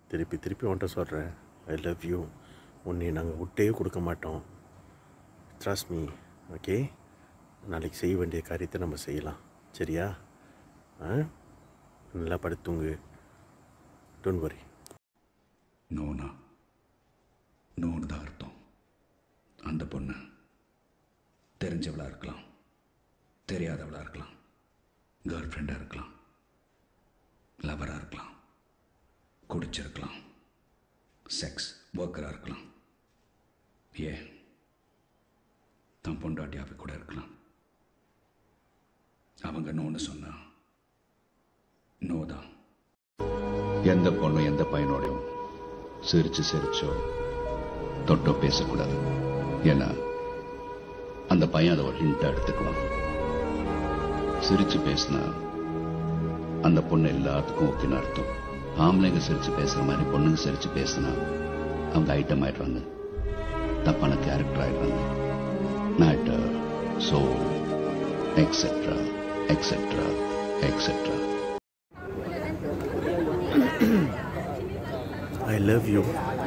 திருப்பி திருப்பி உன்ட்ட சொல்கிறேன் ஐ லவ் யூ உன்னை நாங்கள் விட்டே கொடுக்க மாட்டோம் ட்ரஸ்ட் மீ ஓகே நாளைக்கு செய்ய வேண்டிய காரியத்தை நம்ம செய்யலாம் சரியா ஆ நல்லா படுத்துங்க டோன்ட் வரி நோனா நோன்னு தான் அர்த்தம் அந்த பொண்ணு தெரிஞ்சவளா இருக்கலாம் தெரியாதவளா இருக்கலாம் கேர்ள் ஃப்ரெண்டாக இருக்கலாம் லவராக இருக்கலாம் குடிச்சிருக்கலாம் செக்ஸ் ஒர்க்கராக இருக்கலாம் ஏ தன் பொண்டாட்டியாவே கூட இருக்கலாம் அவங்க நோன்னு சொன்னா நோ தான் எந்த பொண்ணும் எந்த பையனோடையும் சிரிச்சு சிரிச்சோ தொட்டோ பேசக்கூடாது ஏன்னா அந்த பையன் அதை ஒரு ஹிண்டா எடுத்துக்குவான் சிரிச்சு பேசினா அந்த பொண்ணு எல்லாத்துக்கும் ஓகேன்னு அர்த்தம் ஆம்பளைங்க சிரிச்சு பேசுற மாதிரி பொண்ணுங்க சிரிச்சு பேசினா அவங்க ஐட்டம் ஆயிடுறாங்க தப்பான கேரக்டர் ஆயிடுறாங்க not so etcetera etcetera etcetera I love you